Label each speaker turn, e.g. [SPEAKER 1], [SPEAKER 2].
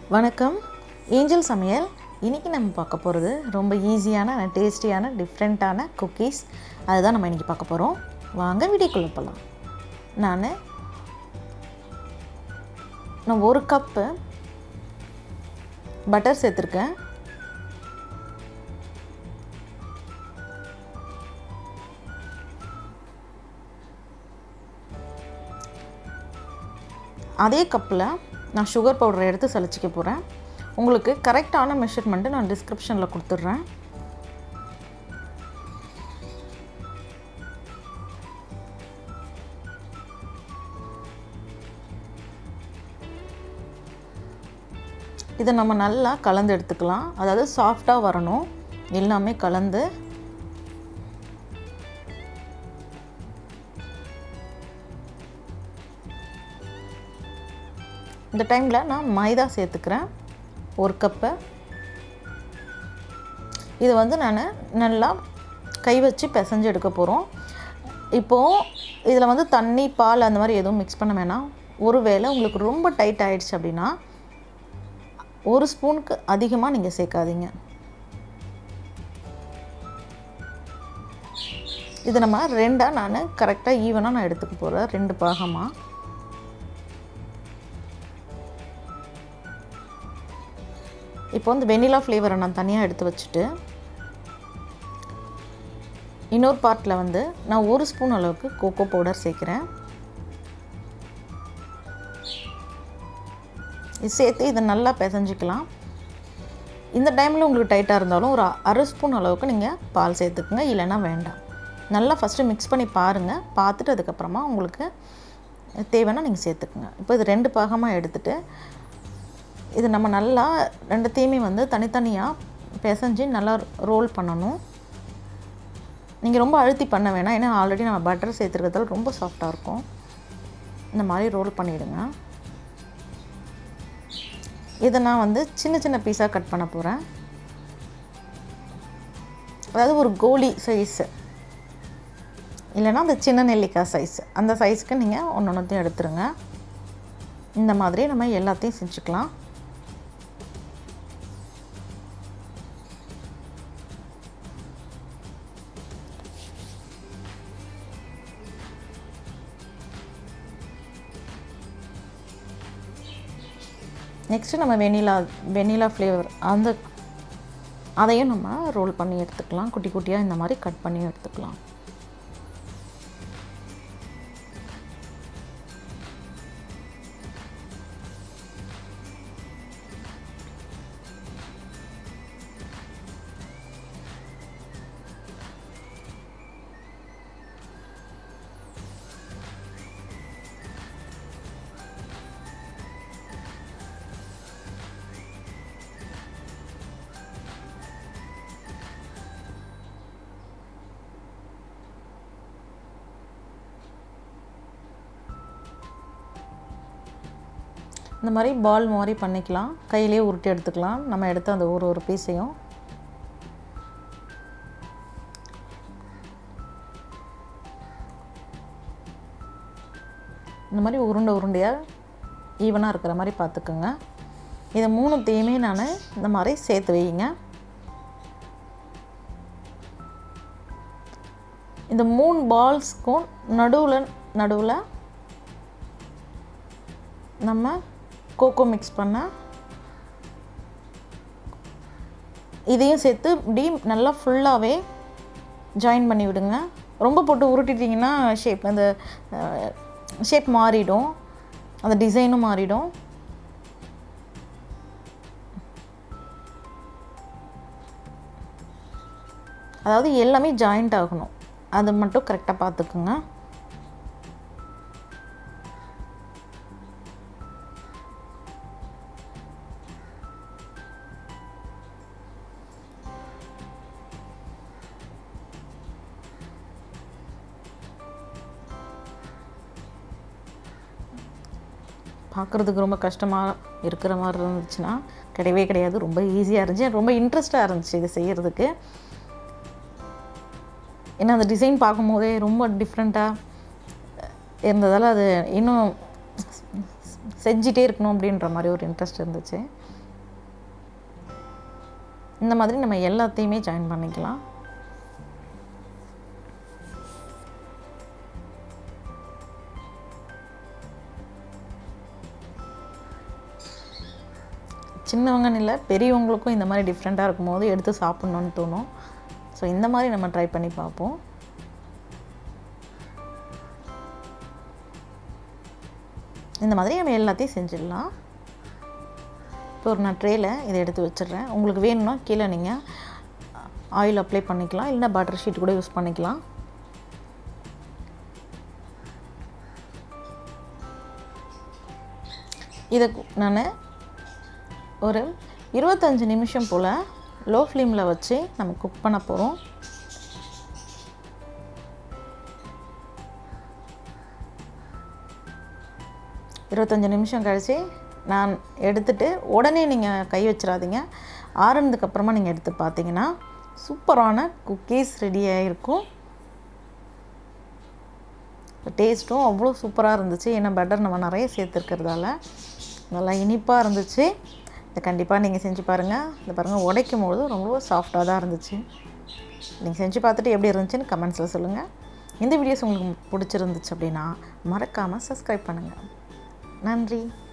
[SPEAKER 1] வணக்கம் ஏஞ்சல் சமையல் இன்றைக்கி நம்ம பார்க்க போகிறது ரொம்ப ஈஸியான டேஸ்டியான டிஃப்ரெண்ட்டான குக்கீஸ் அதுதான் நம்ம இன்றைக்கி பார்க்க போகிறோம் வாங்க வீடியோக்குள்ளே போகலாம் நான் நான் ஒரு கப்பு பட்டர் சேர்த்துருக்கேன் அதே கப்பில் நான் சுகர் பவுடரை எடுத்து சலிச்சிக்க போகிறேன் உங்களுக்கு கரெக்டான மெஷர்மெண்ட்டு நான் டிஸ்கிரிப்ஷனில் கொடுத்துட்றேன் இதை நம்ம நல்லா கலந்து எடுத்துக்கலாம் அதாவது சாஃப்டாக வரணும் எல்லாமே கலந்து இந்த டைமில் நான் மைதா சேர்த்துக்கிறேன் ஒரு கப்பு இது வந்து நான் நல்லா கை வச்சு பிசைஞ்சு எடுக்க போகிறோம் இப்போது இதில் வந்து தண்ணி பால் அந்த மாதிரி எதுவும் மிக்ஸ் பண்ண வேணாம் ஒருவேளை உங்களுக்கு ரொம்ப டைட் ஆகிடுச்சு அப்படின்னா ஒரு ஸ்பூனுக்கு அதிகமாக நீங்கள் சேர்க்காதீங்க இது நம்ம ரெண்டாக நான் கரெக்டாக ஈவனாக நான் எடுத்துக்க போகிறேன் ரெண்டு பாகமாக இப்போ வந்து வெனிலா ஃப்ளேவரை நான் தனியாக எடுத்து வச்சுட்டு இன்னொரு பார்ட்டில் வந்து நான் ஒரு ஸ்பூன் அளவுக்கு கோகோ பவுடர் சேர்க்குறேன் இது சேர்த்து இதை நல்லா பிசைஞ்சிக்கலாம் இந்த டைமில் உங்களுக்கு டைட்டாக இருந்தாலும் ஒரு அரை ஸ்பூன் அளவுக்கு நீங்கள் பால் சேர்த்துக்குங்க இல்லைன்னா வேண்டாம் நல்லா ஃபஸ்ட்டு மிக்ஸ் பண்ணி பாருங்கள் பார்த்துட்டு அதுக்கப்புறமா உங்களுக்கு தேவைன்னா நீங்கள் சேர்த்துக்குங்க இப்போ இது ரெண்டு பாகமாக எடுத்துகிட்டு இது நம்ம நல்லா ரெண்டுத்தையுமே வந்து தனித்தனியாக பிசைஞ்சு நல்லா ரோல் பண்ணணும் நீங்கள் ரொம்ப அழுத்தி பண்ண வேணாம் ஏன்னா ஆல்ரெடி நம்ம பட்டர் சேர்த்துருக்கிறதால ரொம்ப சாஃப்டாக இருக்கும் இந்த மாதிரி ரோல் பண்ணிவிடுங்க இதை நான் வந்து சின்ன சின்ன பீஸாக கட் பண்ண போகிறேன் அதாவது ஒரு கோலி சைஸு இல்லைன்னா அந்த சின்ன நெல்லிக்காய் சைஸ் அந்த சைஸ்க்கு நீங்கள் ஒன்று ஒன்றுத்தையும் எடுத்துருங்க இந்த மாதிரி நம்ம எல்லாத்தையும் செஞ்சுக்கலாம் நெக்ஸ்ட்டு நம்ம வெனிலா வெனிலா ஃப்ளேவர் அந்த அதையும் நம்ம ரோல் பண்ணி எடுத்துக்கலாம் குட்டி குட்டியாக இந்த மாதிரி கட் பண்ணி எடுத்துக்கலாம் இந்த மாதிரி பால் மாதிரி பண்ணிக்கலாம் கையிலே உருட்டி எடுத்துக்கலாம் நம்ம எடுத்த அந்த ஒரு ஒரு பீஸையும் இந்த மாதிரி உருண்டை உருண்டையாக ஈவனாக இருக்கிற மாதிரி பார்த்துக்குங்க இதை மூணுத்தையுமே நான் இந்த மாதிரி சேர்த்து வைங்க இந்த மூணு பால்ஸ்க்கும் நடுவில் நடுவில் நம்ம கோகோ மிக்ஸ் பண்ண இதையும் சேர்த்து இப்படி நல்லா ஃபுல்லாகவே ஜாயின் பண்ணி விடுங்க ரொம்ப போட்டு உருட்டிட்டிங்கன்னா ஷேப் அந்த ஷேப் மாறிடும் அந்த டிசைனும் மாறிடும் அதாவது எல்லாமே ஜாயிண்ட் ஆகணும் அது மட்டும் கரெக்டாக பார்த்துக்குங்க பார்க்குறதுக்கு ரொம்ப கஷ்டமாக இருக்கிற மாதிரி இருந்துச்சுன்னா கிடையவே கிடையாது ரொம்ப ஈஸியாக இருந்துச்சு ரொம்ப இன்ட்ரெஸ்ட்டாக இருந்துச்சு இது செய்கிறதுக்கு ஏன்னா அந்த டிசைன் பார்க்கும்போதே ரொம்ப டிஃப்ரெண்ட்டாக இருந்ததால் அது இன்னும் செஞ்சிட்டே இருக்கணும் அப்படின்ற மாதிரி ஒரு இன்ட்ரெஸ்ட் இருந்துச்சு இந்த மாதிரி நம்ம எல்லாத்தையுமே ஜாயின் பண்ணிக்கலாம் சின்னவங்கன்னு இல்லை பெரியவங்களுக்கும் இந்த மாதிரி டிஃப்ரெண்ட்டாக இருக்கும்போது எடுத்து சாப்பிட்ணுன்னு தோணும் ஸோ இந்த மாதிரி நம்ம ட்ரை பண்ணி பார்ப்போம் இந்த மாதிரி நம்ம எல்லாத்தையும் செஞ்சிடலாம் இப்போ ஒரு நான் ட்ரேயில் இதை எடுத்து வச்சிடுறேன் உங்களுக்கு வேணும்னா கீழே நீங்கள் ஆயில் அப்ளை பண்ணிக்கலாம் இல்லைன்னா பட்டர் ஷீட் கூட யூஸ் பண்ணிக்கலாம் இதை நான் ஒரு இருபத்தஞ்சி நிமிஷம் போல் லோ ஃப்ளேமில் வச்சு நம்ம குக் பண்ண போகிறோம் இருபத்தஞ்சி நிமிஷம் கழித்து நான் எடுத்துட்டு உடனே நீங்கள் கை வச்சிடாதீங்க ஆறுனதுக்கப்புறமா நீங்கள் எடுத்து பார்த்தீங்கன்னா சூப்பரான குக்கீஸ் ரெடி ஆகிருக்கும் டேஸ்ட்டும் அவ்வளோ சூப்பராக இருந்துச்சு ஏன்னா பட்டர் நம்ம நிறைய சேர்த்துருக்கிறதால நல்லா இனிப்பாக இருந்துச்சு இதை கண்டிப்பாக நீங்கள் செஞ்சு பாருங்கள் இதை பாருங்கள் உடைக்கும் போது ரொம்ப சாஃப்டாக தான் இருந்துச்சு நீங்கள் செஞ்சு பார்த்துட்டு எப்படி இருந்துச்சுன்னு கமெண்ட்ஸில் சொல்லுங்கள் இந்த வீடியோஸ் உங்களுக்கு பிடிச்சிருந்துச்சு அப்படின்னா மறக்காமல் சப்ஸ்கிரைப் பண்ணுங்கள் நன்றி